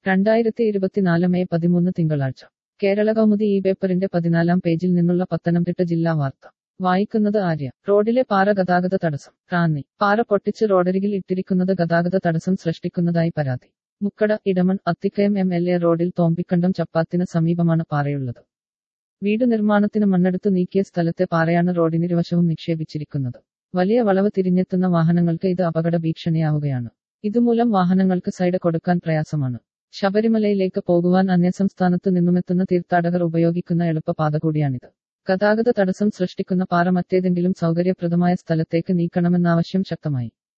രണ്ടായിരത്തി ഇരുപത്തിനാല് മെയ് പതിമൂന്ന് തിങ്കളാഴ്ച കേരള കൗമുദി ഈ പേപ്പറിന്റെ പതിനാലാം പേജിൽ നിന്നുള്ള പത്തനംതിട്ട ജില്ലാ വാർത്ത വായിക്കുന്നത് ആര്യ റോഡിലെ പാറ ഗതാഗത തടസ്സം റാന്നി പാറ പൊട്ടിച്ച് റോഡരികിൽ ഇട്ടിരിക്കുന്നത് ഗതാഗത തടസ്സം സൃഷ്ടിക്കുന്നതായി പരാതി Mukkada Edamon Athikkayam M L A റോഡിൽ തോമ്പിക്കണ്ടം ചപ്പാത്തിന് സമീപമാണ് പാറയുള്ളത് വീട് നിർമ്മാണത്തിന് മണ്ണെടുത്ത് നീക്കിയ സ്ഥലത്തെ പാറയാണ് റോഡിനിരുവശവും നിക്ഷേപിച്ചിരിക്കുന്നത് വലിയ വളവ് തിരിഞ്ഞെത്തുന്ന വാഹനങ്ങൾക്ക് ഇത് അപകട ഭീഷണിയാവുകയാണ് ഇതുമൂലം വാഹനങ്ങൾക്ക് സൈഡ് കൊടുക്കാൻ പ്രയാസമാണ് ശബരിമലയിലേക്ക് പോകുവാൻ അന്യസംസ്ഥാനത്തു നിന്നുമെത്തുന്ന തീർത്ഥാടകർ ഉപയോഗിക്കുന്ന എളുപ്പപാത കൂടിയാണിത് ഗതാഗത തടസ്സം സൃഷ്ടിക്കുന്ന പാറ മറ്റേതെങ്കിലും സൗകര്യപ്രദമായ സ്ഥലത്തേക്ക് നീക്കണമെന്നാവശ്യം ശക്തമായി